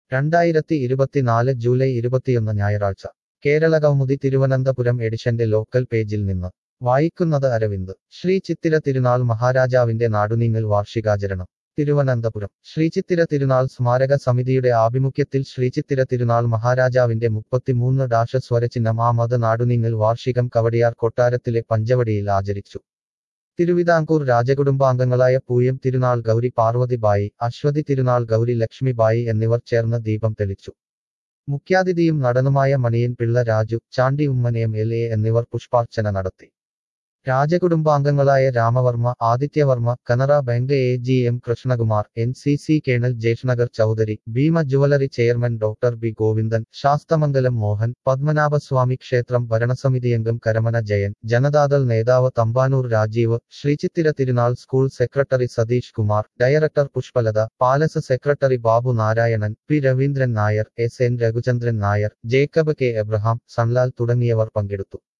രണ്ടായിരത്തി ഇരുപത്തിനാല് ജൂലൈ ഇരുപത്തിയൊന്ന് ഞായറാഴ്ച കേരള കൗമുദി തിരുവനന്തപുരം എഡിഷന്റെ ലോക്കൽ പേജിൽ നിന്ന് വായിക്കുന്നത് അരവിന്ദ് ശ്രീ ചിത്തിര തിരുനാൾ മഹാരാജാവിന്റെ നാടുനീങ്ങൽ വാർഷികാചരണം തിരുവനന്തപുരം ശ്രീചിത്തിര തിരുനാൾ സ്മാരക സമിതിയുടെ ആഭിമുഖ്യത്തിൽ ശ്രീചിത്തിര തിരുനാൾ മഹാരാജാവിന്റെ മുപ്പത്തിമൂന്ന് ഡാഷ സ്വരചിഹ്നം ആമത് നാടുനീങ്ങൽ വാർഷികം കവടിയാർ കൊട്ടാരത്തിലെ പഞ്ചവടിയിൽ ആചരിച്ചു തിരുവിതാംകൂർ രാജകുടുംബാംഗങ്ങളായ പൂയം തിരുനാൾ ഗൗരി പാർവതിബായി അശ്വതി തിരുനാൾ ഗൗരി ലക്ഷ്മിബായി എന്നിവർ ചേർന്ന് ദീപം തെളിച്ചു മുഖ്യാതിഥിയും നടനുമായ Maniyan Pillai Raju Chandy Oommen M L A എന്നിവർ പുഷ്പാർച്ചന നടത്തി രാജകുടുംബാംഗങ്ങളായ Ramavarma Adityavarma Canara bank A G M Krishnakumar N C C colonel ജേഷ്നഗർ Chowdhary Bhima jewellery chairman doctor B Govindan Sasthamangalam Mohan Padmanabhaswamy ക്ഷേത്രം ഭരണസമിതിയംഗം കരമന ജയൻ ജനതാദൾ നേതാവ് Thampanoor Rajeev Sree Chithira Thirunal school secretary Satheesh Kumar director Pushpalatha palace secretary Babu Narayanan P Raveendran Nair S N Raghuchandran Nair Jacob K Abraham Sunlal തുടങ്ങിയവർ പങ്കെടുത്തു